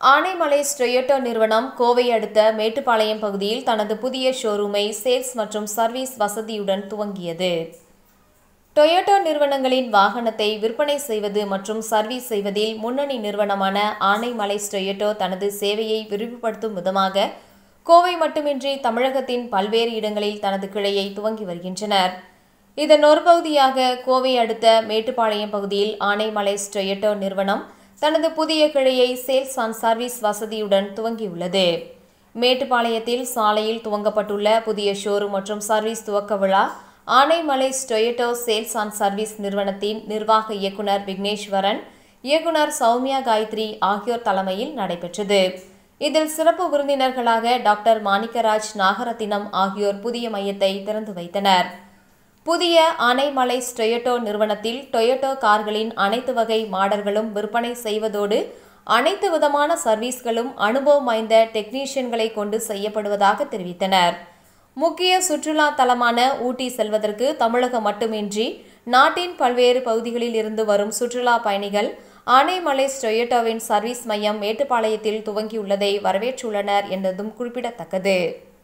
Anaimalai Toyota நிறுவனம் கோவை அடுத்த மேட்டுப்பாளையம் பகுதியில் தனது புதிய ஷோரூமை சேல்ஸ் மற்றும் சர்வீஸ் வசதியுடன் துவங்கியது டொயோட்டோ நிறுவனங்களின் வாகனத்தை விற்பனை செய்வது மற்றும் சர்வீஸ் செய்வதில் முன்னணி நிறுவனமான ஆனைமலை டொயோட்டோ தனது சேவையை விரிவுபடுத்தும் விதமாக கோவை மட்டுமின்றி தமிழகத்தின் பல்வேறு இடங்களில் தனது கிளையை துவங்கி வருகின்றனர் இதன் ஒரு பகுதியாக கோவை அடுத்த மேட்டுப்பாளையம் பகுதியில் ஆனைமலை டொயோட்டோ நிறுவனம் தனது புதிய கிளையை சேல்ஸ் அண்ட் சர்வீஸ் வசதியுடன் துவங்கியுள்ளது மேட்டுப்பாளையத்தில் சாலையில் துவங்கப்பட்டுள்ள புதிய ஷோரூம் மற்றும் சர்வீஸ் துவக்க விழா Anaimalai Toyota sales and service நிறுவனத்தின் நிர்வாக இயக்குனர் விக்னேஸ்வரன் இயக்குனர் சௌமியா காயத்ரி ஆகியோர் தலைமையில் நடைபெற்றது இதில் சிறப்பு விருந்தினர்களாக டாக்டர் மாணிக்கராஜ் நாகரத்தினம் ஆகியோர் புதிய மையத்தை திறந்து வைத்தனர் புதிய ஆனைமலை டொயோட்டோ நிறுவனத்தில் டொயோட்டோ கார்களின் அனைத்து வகை மாடல்களும் விற்பனை செய்வதோடு அனைத்து விதமான சர்வீஸ்களும் அனுபவம் வாய்ந்த டெக்னீஷியன்களை கொண்டு செய்யப்படுவதாக தெரிவித்தனர் முக்கிய சுற்றுலா தலமான ஊட்டி செல்வதற்கு தமிழகம் மட்டுமின்றி நாட்டின் பல்வேறு பகுதிகளில் இருந்து வரும் சுற்றுலா பயணிகள் ஆனைமலை டொயோட்டோவின் சர்வீஸ் மையம் மேட்டுப்பாளையத்தில் துவங்கியுள்ளதை வரவேற்றுள்ளனர் என்பதும் குறிப்பிடத்தக்கது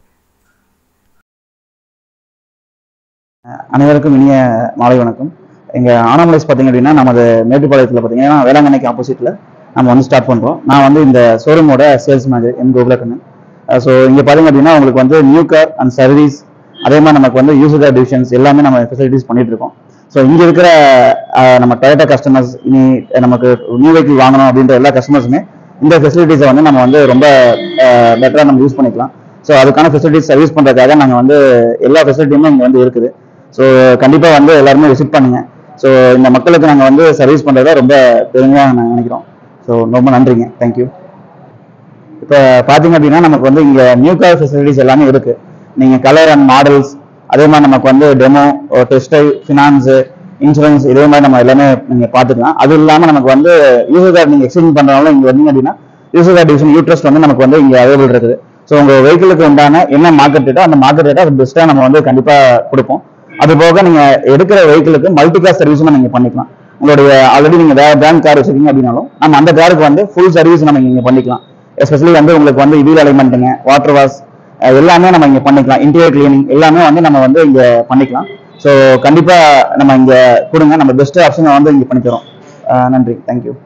அனைவருக்கும் இனிய மாலை வணக்கம் எங்க ஆனாமலைஸ் பார்த்தீங்க அப்படின்னா நமது மேட்டுப்பாளையத்தில் பார்த்தீங்கன்னா வேளாங்கண்ணிக்கு ஆப்போசிட்ல நம்ம வந்து ஸ்டார்ட் பண்றோம் நான் வந்து இந்த ஷோரூமோட sales manager M Gokulakannan so இங்க பார்த்தீங்க அப்படின்னா உங்களுக்கு வந்து நியூ கார் அண்ட் சர்வீஸ் அதே மாதிரி நமக்கு வந்து யூசர் கார் டிவிஷன்ஸ் எல்லாமே நம்ம ஃபெசிலிட்டிஸ் பண்ணிட்டு இருக்கோம் ஸோ இங்க இருக்கிற அஹ், நம்ம டொயோட்டா கஸ்டமர்ஸ் இனி நமக்கு நியூ வெஹிக்கிள் வாங்கணும் அப்படின்ற எல்லா கஸ்டமர்ஸுமே இந்த ஃபெசிலிட்டிஸை வந்து நம்ம வந்து ரொம்ப பெட்டராக நம்ம யூஸ் பண்ணிக்கலாம் ஸோ அதுக்கான ஃபெசிலிட்டிஸ் சர்வீஸ் பண்றதுக்காக நாங்கள் வந்து எல்லா ஃபெசிலிட்டியுமே இங்கே வந்து இருக்குது ஸோ கண்டிப்பா வந்து எல்லாருமே விசிட் பண்ணுங்க ஸோ இந்த மக்களுக்கு நாங்கள் வந்து சர்வீஸ் பண்றத ரொம்ப பெருமையாக நாங்கள் நினைக்கிறோம் ஸோ ரொம்ப நன்றிங்க தேங்க்யூ இப்போ பார்த்தீங்க அப்படின்னா நமக்கு வந்து இங்கே நியூ கார் ஃபெசிலிட்டிஸ் எல்லாமே இருக்கு நீங்கள் கலர் அண்ட் மாடல்ஸ் அதே மாதிரி நமக்கு வந்து demo test drive finance insurance இதே மாதிரி நம்ம எல்லாமே நீங்கள் பார்த்துக்கலாம் அது இல்லாமல் நமக்கு வந்து யூசர் கார்டு நீங்கள் எக்ஸ்சேஞ்ச் பண்ணுறவங்க இங்கே வந்தீங்க அப்படின்னா யூசர் கார்டு டிவிஷன் யூட்ரஸ்ட் வந்து நமக்கு வந்து இங்கே அவைலபிள் இருக்குது ஸோ உங்கள் வெஹிக்கிளுக்கு உண்டான என்ன மார்க்கெட் ரேட்டோ அந்த மார்க்கெட் ரேட்டை அது பெஸ்ட்டாக நம்ம வந்து கண்டிப்பாக கொடுப்போம் அது போக நீங்கள் எடுக்கிற வெஹிக்கிளுக்கு மல்டி கார் சர்வீஸும் நீங்கள் பண்ணிக்கலாம் உங்களுடைய ஆல்ரெடி நீங்கள் வேற பிராண்ட் கார் வச்சிருக்கீங்க அப்படின்னாலும் நம்ம அந்த காருக்கு வந்து ஃபுல் சர்வீஸ் நம்ம இங்கே பண்ணிக்கலாம் எஸ்பெஷலி வந்து உங்களுக்கு வந்து வீல் அலைன்மெண்ட்டுங்க வாட்டர் வாஷ் எல்லாமே நம்ம இங்கே பண்ணிக்கலாம் இன்டீரியர் கிளீனிங் எல்லாமே வந்து நம்ம வந்து இங்கே பண்ணிக்கலாம் ஸோ கண்டிப்பாக நம்ம இங்கே கொடுங்க நம்ம பெஸ்ட் ஆப்ஷனை வந்து இங்கே பண்ணித்தரோம் அஹ் நன்றி தேங்க்யூ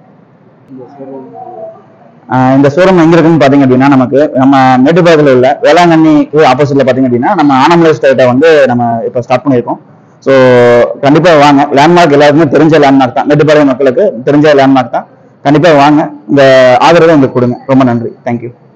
இந்த ஷோரூம் எங்க இருக்குன்னு பாத்தீங்க அப்படின்னா நமக்கு நம்ம மேட்டுப்பாளையத்தில் உள்ள வேளாங்கண்ணிக்கு ஆப்போசிட்ல பாத்தீங்க அப்படின்னா நம்ம ஆனமலை ஸ்டேட்டை வந்து நம்ம இப்போ ஸ்டார்ட் பண்ணியிருக்கோம் ஸோ கண்டிப்பா வாங்க லேண்ட்மார்க் எல்லாருக்குமே தெரிஞ்ச லேண்ட்மார்க் தான் மேட்டுப்பாளையம் மக்களுக்கு தெரிஞ்ச லேண்ட்மார்க் தான் கண்டிப்பா வாங்க இந்த ஆதரவை எங்களுக்கு கொடுங்க ரொம்ப நன்றி தேங்க்யூ